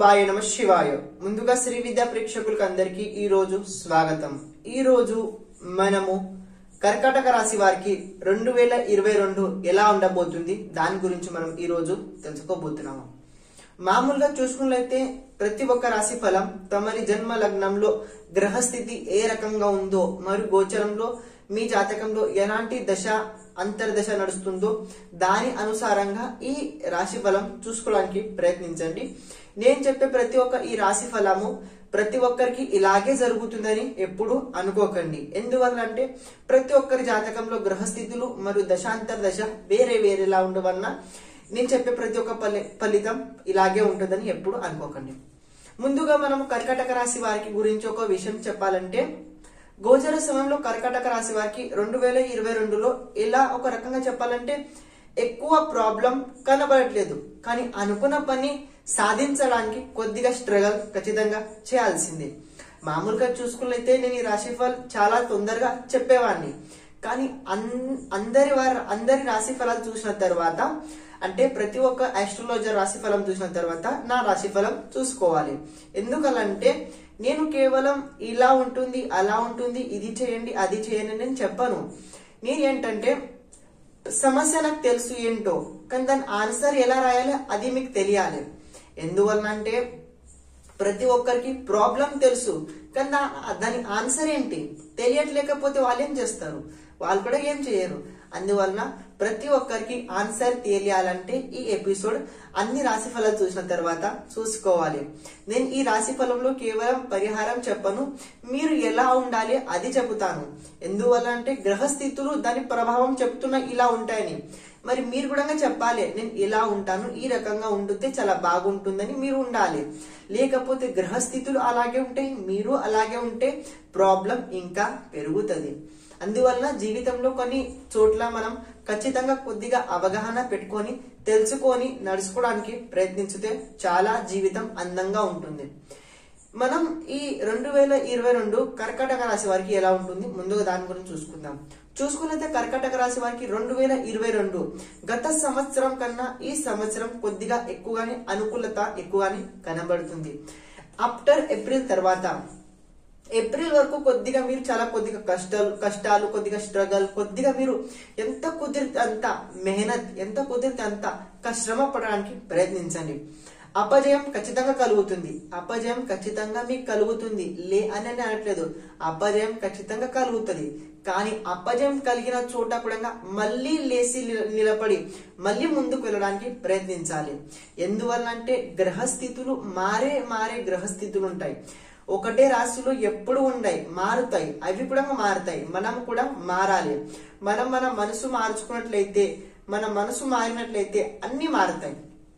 బాయ నమ శివాయ ముందుగా శ్రీ విద్యా ప్రేక్షకులకు అందరికీ ఈ రోజు స్వాగతం ఈ రోజు మనము కర్కాటక రాశి వారికి రెండు వేల ఇరవై రెండు ఎలా ఉండబోతుంది దాని గురించి మనం ఈ రోజు తెలుసుకోబోతున్నాము మామూలుగా చూసుకున్నట్లయితే ప్రతి ఒక్క రాశి ఫలం తమరి జన్మ లగ్నంలో గ్రహస్థితి ఏ రకంగా ఉందో మరియు గోచరంలో మీ జాతకంలో ఎలాంటి దశ అంతర్దశ నడుస్తుందో దాని అనుసారంగా ఈ రాశి ఫలం చూసుకోవడానికి ప్రయత్నించండి నేను చెప్పే ప్రతి ఒక్క ఈ రాశి ఫలము ప్రతి ఒక్కరికి ఇలాగే జరుగుతుందని ఎప్పుడు అనుకోకండి ఎందువల్ల అంటే ప్రతి ఒక్కరి జాతకంలో గ్రహస్థితులు మరియు దశాంతర దశ వేరే వేరేలా ఉండడం వలన నేను చెప్పే ప్రతి ఒక్క ఫలి ఫలితం ఇలాగే ఉంటుందని ఎప్పుడు అనుకోకండి ముందుగా మనం కర్కాటక రాశి వారికి గురించి ఒక విషయం చెప్పాలంటే గోచర సమయంలో కర్కాటక రాశి వారికి రెండు వేల ఇరవై రెండులో ఇలా ఒక రకంగా చెప్పాలంటే ఎక్కువ ప్రాబ్లం కనబడట్లేదు కానీ అనుకున్న పని సాధించడానికి కొద్దిగా స్ట్రగల్ ఖచ్చితంగా చేయాల్సిందే మామూలుగా చూసుకున్నైతే నేను ఈ రాశిఫల్ చాలా తొందరగా చెప్పేవాడిని కానీ అన్ అందరి వారి అందరి రాశి ఫలాలు చూసిన తర్వాత అంటే ప్రతి ఒక్క ఆస్ట్రాలజర్ రాశి ఫలం చూసిన తర్వాత నా రాశి ఫలం చూసుకోవాలి ఎందుకలంటే నేను కేవలం ఇలా ఉంటుంది అలా ఉంటుంది ఇది చేయండి అది చేయండి నేను చెప్పను నేను ఏంటంటే సమస్య నాకు తెలుసు ఏంటో కానీ దాని ఆన్సర్ ఎలా రాయాలో అది మీకు తెలియాలి ఎందువలన అంటే ప్రతి ఒక్కరికి ప్రాబ్లం తెలుసు కానీ దా- దాని ఆన్సర్ ఏంటి తెలియట్లేకపోతే వాళ్ళు ఏం చేస్తారు వాళ్ళు కూడా ఏం చేయరు అందువలన ప్రతి ఒక్కరికి ఆన్సర్ తెలియాలంటే ఈ ఎపిసోడ్ అన్ని రాశి ఫలాలు చూసిన తర్వాత చూసుకోవాలి నేను ఈ రాశి ఫలంలో కేవలం పరిహారం చెప్పను మీరు ఎలా ఉండాలి అది చెబుతాను ఎందువల్ల అంటే గ్రహస్థితులు దాని ప్రభావం చెప్తున్న ఇలా ఉంటాయని మరి మీరు కూడా చెప్పాలి నేను ఇలా ఉంటాను ఈ రకంగా ఉండితే చాలా బాగుంటుందని మీరు ఉండాలి లేకపోతే గ్రహస్థితులు అలాగే ఉంటాయి మీరు అలాగే ఉంటే ప్రాబ్లం ఇంకా పెరుగుతుంది అందువలన జీవితంలో కొన్ని చోట్ల మనం ఖచ్చితంగా కొద్దిగా అవగాహన పెట్టుకొని తెలుసుకొని నడుచుకోవడానికి ప్రయత్నించితే చాలా జీవితం అందంగా ఉంటుంది మనం ఈ రెండు వేల ఇరవై రెండు కర్కాటక రాశి వారికి ఎలా ఉంటుంది ముందుగా దాని గురించి చూసుకుందాం చూసుకున్నైతే కర్కాటక రాశి వారికి రెండు వేల ఇరవై రెండు గత సంవత్సరం కన్నా ఈ సంవత్సరం కొద్దిగా ఎక్కువగానే అనుకూలత ఎక్కువగానే కనబడుతుంది ఆఫ్టర్ ఏప్రిల్ తర్వాత ఏప్రిల్ వరకు కొద్దిగా మీరు చాలా కొద్దిగా కష్టాలు కష్టాలు కొద్దిగా స్ట్రగల్ కొద్దిగా మీరు ఎంత కుదిరితే అంత మెహనత్ ఎంత కుదిరితే అంత కష్టమ పడడానికి ప్రయత్నించండి అపజయం ఖచ్చితంగా కలుగుతుంది అపజయం ఖచ్చితంగా మీకు కలుగుతుంది లే అని నేను అనట్లేదు అపజయం ఖచ్చితంగా కలుగుతుంది కానీ అపజయం కలిగిన చోట కూడా మళ్ళీ లేచి నిల- నిలబడి మళ్ళీ ముందుకు వెళ్ళడానికి ప్రయత్నించాలి ఎందువల్ల అంటే గ్రహస్థితులు మారే మారే గ్రహస్థితులు ఉంటాయి ఒకటే రాశిలో ఎప్పుడు ఉన్నాయి మారుతాయి అవి కూడా మారుతాయి మనం కూడా మారాలి మనం మన మనసు మార్చుకున్నట్లయితే మన మనసు మారినట్లయితే అన్ని మారుతాయి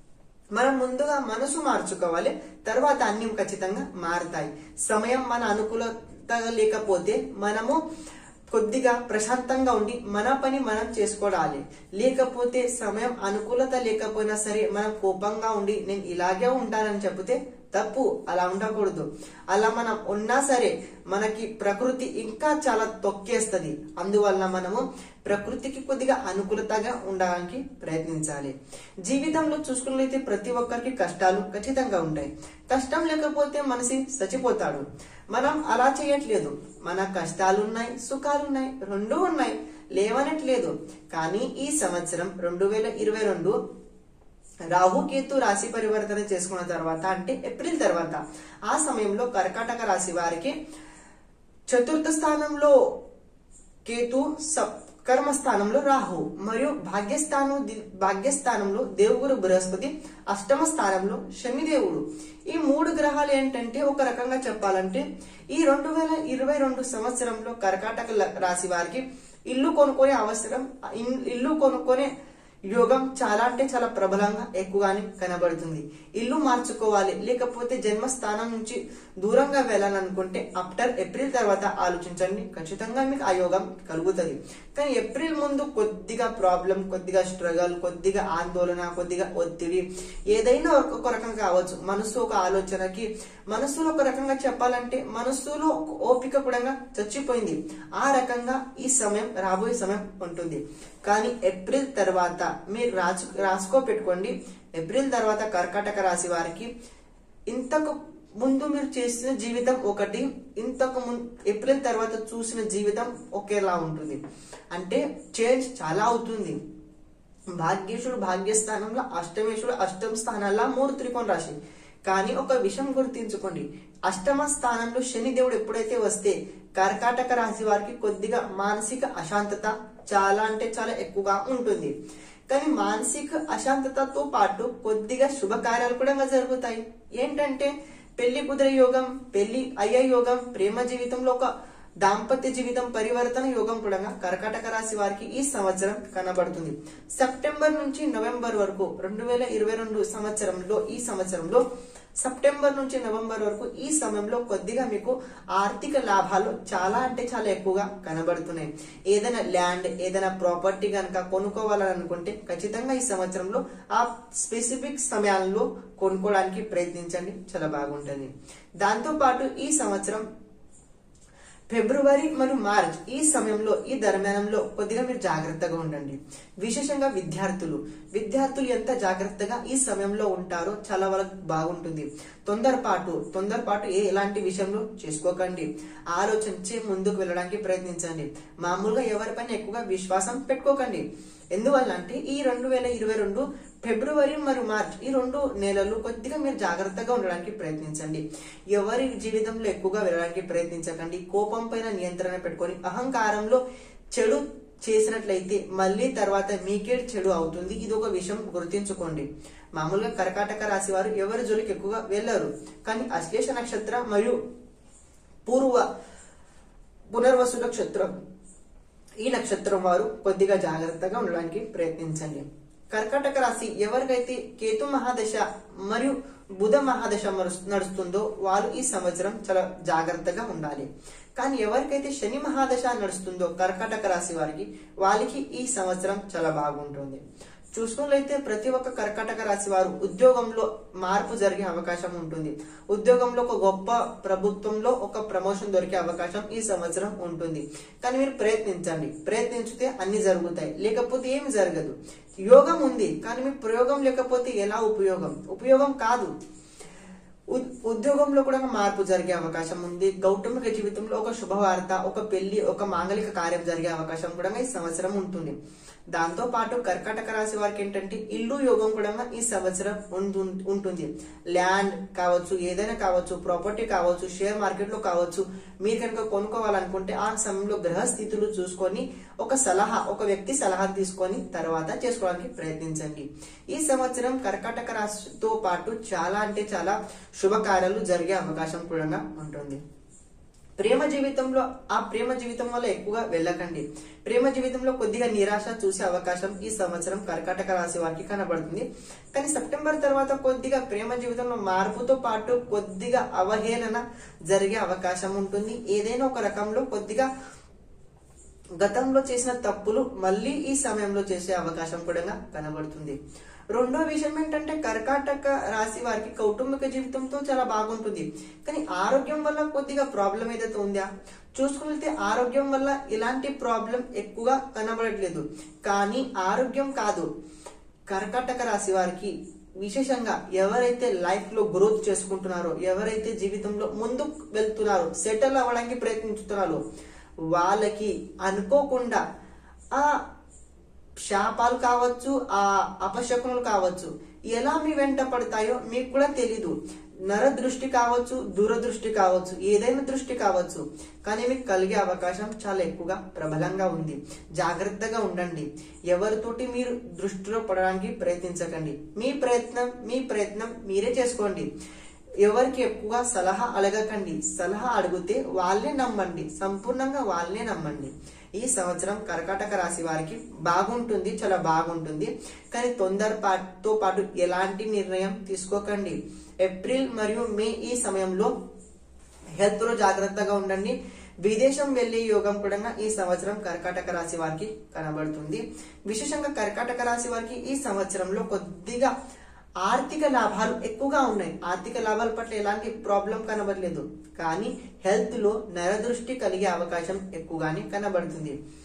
మనం ముందుగా మనసు మార్చుకోవాలి తర్వాత అన్ని ఖచ్చితంగా మారుతాయి సమయం మన అనుకూలత లేకపోతే మనము కొద్దిగా ప్రశాంతంగా ఉండి మన పని మనం చేసుకోవాలి లేకపోతే సమయం అనుకూలత లేకపోయినా సరే మనం కోపంగా ఉండి నేను ఇలాగే ఉంటానని చెప్తే తప్పు అలా ఉండకూడదు అలా మనం ఉన్నా సరే మనకి ప్రకృతి ఇంకా చాలా తొక్కేస్తుంది అందువల్ల మనము ప్రకృతికి కొద్దిగా అనుకూలతగా ఉండడానికి ప్రయత్నించాలి జీవితంలో చూసుకున్నట్లయితే ప్రతి ఒక్కరికి కష్టాలు ఖచ్చితంగా ఉంటాయి కష్టం లేకపోతే మనిషి చచ్చిపోతాడు మనం అలా చేయట్లేదు మన కష్టాలు ఉన్నాయి సుఖాలు ఉన్నాయి రెండు ఉన్నాయి లేవనట్లేదు కానీ ఈ సంవత్సరం రెండు వేల ఇరవై రెండు రాహుకేతు రాశి పరివర్తన చేసుకున్న తర్వాత అంటే ఏప్రిల్ తర్వాత ఆ సమయంలో కర్కాటక రాశి వారికి చతుర్థ స్థానంలో కేతు సప్ కర్మ స్థానంలో రాహు మరియు భాగ్యస్థానం ది- భాగ్యస్థానంలో దేవుగురు బృహస్పతి అష్టమ స్థానంలో శనిదేవుడు ఈ మూడు గ్రహాలు ఏంటంటే ఒక రకంగా చెప్పాలంటే ఈ రెండు వేల ఇరవై రెండు సంవత్సరంలో కర్కాటక ల- రాశి వారికి ఇల్లు కొనుక్కునే అవసరం ఇన్- ఇల్లు కొనుక్కునే యోగం చాలా అంటే చాలా ప్రబలంగా ఎక్కువగానే కనబడుతుంది ఇల్లు మార్చుకోవాలి లేకపోతే జన్మస్థానం నుంచి దూరంగా వెళ్ళాలనుకుంటే ఆఫ్టర్ ఏప్రిల్ తర్వాత ఆలోచించండి ఖచ్చితంగా మీకు ఆ యోగం కలుగుతుంది కానీ ఏప్రిల్ ముందు కొద్దిగా ప్రాబ్లం కొద్దిగా స్ట్రగల్ కొద్దిగా ఆందోళన కొద్దిగా ఒత్తిడి ఏదైనా ఒక- ఒక రకం కావచ్చు మనసు ఒక ఆలోచనకి మనసులో ఒక రకంగా చెప్పాలంటే మనసులో ఒక ఓపిక కూడా చచ్చిపోయింది ఆ రకంగా ఈ సమయం రాబోయే సమయం ఉంటుంది కానీ ఏప్రిల్ తర్వాత మీరు రాసు రాసుకో పెట్టుకోండి ఏప్రిల్ తర్వాత కర్కాటక రాశి వారికి ఇంతకు ముందు మీరు చేసిన జీవితం ఒకటి ఇంతకు ముందు ఏప్రిల్ తర్వాత చూసిన జీవితం ఒకేలా ఉంటుంది అంటే చేంజ్ చాలా అవుతుంది భాగ్యేశుడు భాగ్యస్థానంలో అష్టమేశుడు అష్టమ స్థానాల్లో మూడు త్రికోణ రాశి కానీ ఒక విషయం గుర్తించుకోండి అష్టమ స్థానంలో శని దేవుడు ఎప్పుడైతే వస్తే కర్కాటక రాశి వారికి కొద్దిగా మానసిక అశాంతత చాలా అంటే చాలా ఎక్కువగా ఉంటుంది కానీ మానసిక అశాంతతతో పాటు కొద్దిగా శుభకార్యాలు కూడా జరుగుతాయి ఏంటంటే పెళ్లి కుదిరే యోగం పెళ్లి అయ్యే యోగం ప్రేమ జీవితంలో ఒక దాంపత్య జీవితం పరివర్తన యోగం కూడా కర్కాటక రాశి వారికి ఈ సంవత్సరం కనబడుతుంది సెప్టెంబర్ నుంచి నవంబర్ వరకు రెండు వేల ఇరవై రెండు సంవత్సరంలో ఈ సంవత్సరంలో సెప్టెంబర్ నుంచి నవంబర్ వరకు ఈ సమయంలో కొద్దిగా మీకు ఆర్థిక లాభాలు చాలా అంటే చాలా ఎక్కువగా కనబడుతున్నాయి ఏదైనా ల్యాండ్ ఏదైనా ప్రాపర్టీ కనుక కొనుక్కోవాలని అనుకుంటే ఖచ్చితంగా ఈ సంవత్సరంలో ఆ స్పెసిఫిక్ సమయాల్లో కొనుక్కోవడానికి ప్రయత్నించండి చాలా బాగుంటుంది దాంతో పాటు ఈ సంవత్సరం ఫిబ్రవరి మరియు మార్చ్ ఈ సమయంలో ఈ దరమ్యానంలో కొద్దిగా మీరు జాగ్రత్తగా ఉండండి విశేషంగా విద్యార్థులు విద్యార్థులు ఎంత జాగ్రత్తగా ఈ సమయంలో ఉంటారో చాలా వాళ్ళకి బాగుంటుంది తొందరపాటు తొందరపాటు ఏ ఎలాంటి విషయంలో చేసుకోకండి ఆలోచించి ముందుకు వెళ్ళడానికి ప్రయత్నించండి మామూలుగా ఎవరిపైన ఎక్కువగా విశ్వాసం పెట్టుకోకండి ఎందువల్ల అంటే ఈ రెండు వేల ఇరవై రెండు ఫిబ్రవరి మరియు మార్చ్ ఈ రెండు నెలలు కొద్దిగా మీరు జాగ్రత్తగా ఉండడానికి ప్రయత్నించండి ఎవరి జీవితంలో ఎక్కువగా వెళ్ళడానికి ప్రయత్నించకండి కోపం పైన నియంత్రణ పెట్టుకొని అహంకారంలో చెడు చేసినట్లయితే మళ్ళీ తర్వాత మీకే చెడు అవుతుంది ఇది ఒక విషయం గుర్తించుకోండి మామూలుగా కర్కాటక రాశి వారు ఎవరి జోలికి ఎక్కువగా వెళ్ళరు కానీ అశ్లేష నక్షత్రం మరియు పూర్వ పునర్వసు నక్షత్రం ఈ నక్షత్రం వారు కొద్దిగా జాగ్రత్తగా ఉండడానికి ప్రయత్నించండి కర్కాటక రాశి ఎవరికైతే కేతు మహాదశ మరియు బుధ మహాదశ మరుస్- నడుస్తుందో వారు ఈ సంవత్సరం చాలా జాగ్రత్తగా ఉండాలి కానీ ఎవరికైతే శని మహాదశ నడుస్తుందో కర్కాటక రాశి వారికి వాళ్ళకి ఈ సంవత్సరం చాలా బాగుంటుంది చూసుకున్నట్లయితే ప్రతి ఒక్క కర్కాటక రాశి వారు ఉద్యోగంలో మార్పు జరిగే అవకాశం ఉంటుంది ఉద్యోగంలో ఒక గొప్ప ప్రభుత్వంలో ఒక ప్రమోషన్ దొరికే అవకాశం ఈ సంవత్సరం ఉంటుంది కానీ మీరు ప్రయత్నించండి ప్రయత్నించితే అన్ని జరుగుతాయి లేకపోతే ఏమి జరగదు యోగం ఉంది కానీ మీ ప్రయోగం లేకపోతే ఎలా ఉపయోగం ఉపయోగం కాదు ఉద్- ఉద్యోగంలో కూడా మార్పు జరిగే అవకాశం ఉంది కౌటుంబిక జీవితంలో ఒక శుభవార్త ఒక పెళ్లి ఒక మాంగళిక కార్యం జరిగే అవకాశం కూడా ఈ సంవత్సరం ఉంటుంది దాంతో పాటు కర్కాటక రాశి వారికి ఏంటంటే ఇల్లు యోగం కూడా ఈ సంవత్సరం ఉంటు- ఉంటుంది ల్యాండ్ కావచ్చు ఏదైనా కావచ్చు ప్రాపర్టీ కావచ్చు షేర్ మార్కెట్ లో కావచ్చు మీరు కనుక కొనుక్కోవాలనుకుంటే ఆ సమయంలో గ్రహ స్థితులు చూసుకొని ఒక సలహా ఒక వ్యక్తి సలహా తీసుకొని తర్వాత చేసుకోవడానికి ప్రయత్నించండి ఈ సంవత్సరం కర్కాటక రాశితో పాటు చాలా అంటే చాలా శుభకార్యాలు జరిగే అవకాశం కూడా ఉంటుంది ప్రేమ జీవితంలో ఆ ప్రేమ జీవితం వల్ల ఎక్కువగా వెళ్ళకండి ప్రేమ జీవితంలో కొద్దిగా నిరాశ చూసే అవకాశం ఈ సంవత్సరం కర్కాటక రాశి వారికి కనబడుతుంది కానీ సెప్టెంబర్ తర్వాత కొద్దిగా ప్రేమ జీవితంలో మార్పుతో పాటు కొద్దిగా అవహేళన జరిగే అవకాశం ఉంటుంది ఏదైనా ఒక రకంలో కొద్దిగా గతంలో చేసిన తప్పులు మళ్ళీ ఈ సమయంలో చేసే అవకాశం కూడా కనబడుతుంది రెండో విషయం ఏంటంటే కర్కాటక రాశి వారికి కౌటుంబిక జీవితంతో చాలా బాగుంటుంది కానీ ఆరోగ్యం వల్ల కొద్దిగా ప్రాబ్లం ఏదైతే ఉందా చూసుకుంటే ఆరోగ్యం వల్ల ఇలాంటి ప్రాబ్లం ఎక్కువగా కనబడట్లేదు కానీ ఆరోగ్యం కాదు కర్కాటక రాశి వారికి విశేషంగా ఎవరైతే లైఫ్ లో గ్రోత్ చేసుకుంటున్నారో ఎవరైతే జీవితంలో ముందుకు వెళ్తున్నారో సెటిల్ అవ్వడానికి ప్రయత్నిస్తున్నారో వాళ్ళకి అనుకోకుండా ఆ శాపాలు కావచ్చు ఆ అపశకునులు కావచ్చు ఎలా మీ వెంట పడతాయో మీకు కూడా తెలీదు నర దృష్టి కావచ్చు దూరదృష్టి కావచ్చు ఏదైనా దృష్టి కావచ్చు కానీ మీకు కలిగే అవకాశం చాలా ఎక్కువగా ప్రబలంగా ఉంది జాగ్రత్తగా ఉండండి ఎవరితోటి మీరు దృష్టిలో పడడానికి ప్రయత్నించకండి మీ ప్రయత్నం మీ ప్రయత్నం మీరే చేసుకోండి ఎవరికి ఎక్కువగా సలహా అడగకండి సలహా అడిగితే వాళ్ళే నమ్మండి సంపూర్ణంగా వాళ్ళే నమ్మండి ఈ సంవత్సరం కర్కాటక రాశి వారికి బాగుంటుంది చాలా బాగుంటుంది కానీ తొందరపాటుతో పాటు ఎలాంటి నిర్ణయం తీసుకోకండి ఏప్రిల్ మరియు మే ఈ సమయంలో హెల్త్ లో జాగ్రత్తగా ఉండండి విదేశం వెళ్లే యోగం కూడా ఈ సంవత్సరం కర్కాటక రాశి వారికి కనబడుతుంది విశేషంగా కర్కాటక రాశి వారికి ఈ సంవత్సరంలో కొద్దిగా ఆర్థిక లాభాలు ఎక్కువగా ఉన్నాయి ఆర్థిక లాభాల పట్ల ఎలాంటి ప్రాబ్లం కనబడలేదు కానీ హెల్త్ లో నరదృష్టి కలిగే అవకాశం ఎక్కువగానే కనబడుతుంది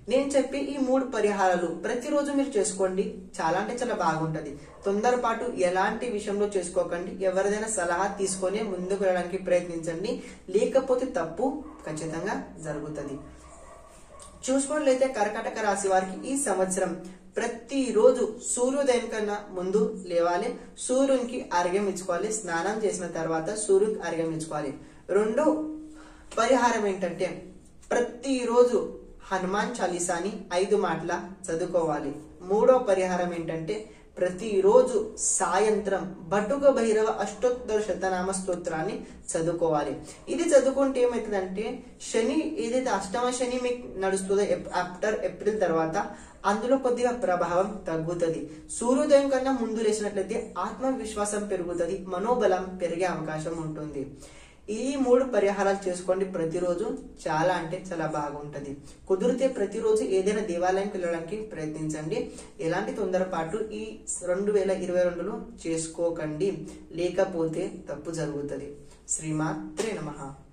నేను చెప్పి ఈ మూడు పరిహారాలు ప్రతిరోజు మీరు చేసుకోండి చాలా అంటే చాలా బాగుంటది తొందరపాటు ఎలాంటి విషయంలో చేసుకోకండి ఎవరిదైనా సలహా తీసుకొని ముందుకు వెళ్ళడానికి ప్రయత్నించండి లేకపోతే తప్పు ఖచ్చితంగా జరుగుతుంది చూసుకున్నట్లయితే కర్కాటక రాశి వారికి ఈ సంవత్సరం ప్రతిరోజు సూర్యోదయం కన్నా ముందు లేవాలి సూర్యునికి అర్ఘ్యం ఇచ్చుకోవాలి స్నానం చేసిన తర్వాత సూర్యునికి అర్ఘ్యం ఇచ్చుకోవాలి రెండు పరిహారం ఏంటంటే ప్రతిరోజు హనుమాన్ చాలీసాని ఐదు మాటల చదువుకోవాలి మూడో పరిహారం ఏంటంటే ప్రతిరోజు సాయంత్రం బటుక భైరవ అష్టోత్తర శతనామ స్తోత్రాన్ని చదువుకోవాలి ఇది చదువుకుంటే ఏమవుతుందంటే శని ఏదైతే అష్టమ శని మీకు నడుస్తుందో ఆఫ్టర్ ఏప్రిల్ తర్వాత అందులో కొద్దిగా ప్రభావం తగ్గుతుంది సూర్యోదయం కన్నా ముందు లేచినట్లయితే ఆత్మవిశ్వాసం పెరుగుతుంది మనోబలం పెరిగే అవకాశం ఉంటుంది ఈ మూడు పరిహారాలు చేసుకోండి ప్రతిరోజు చాలా అంటే చాలా బాగుంటది కుదిరితే ప్రతిరోజు ఏదైనా దేవాలయంకి వెళ్ళడానికి ప్రయత్నించండి ఎలాంటి తొందరపాటు ఈ రెండు వేల ఇరవై రెండులో చేసుకోకండి లేకపోతే తప్పు జరుగుతుంది శ్రీమాత్రే నమః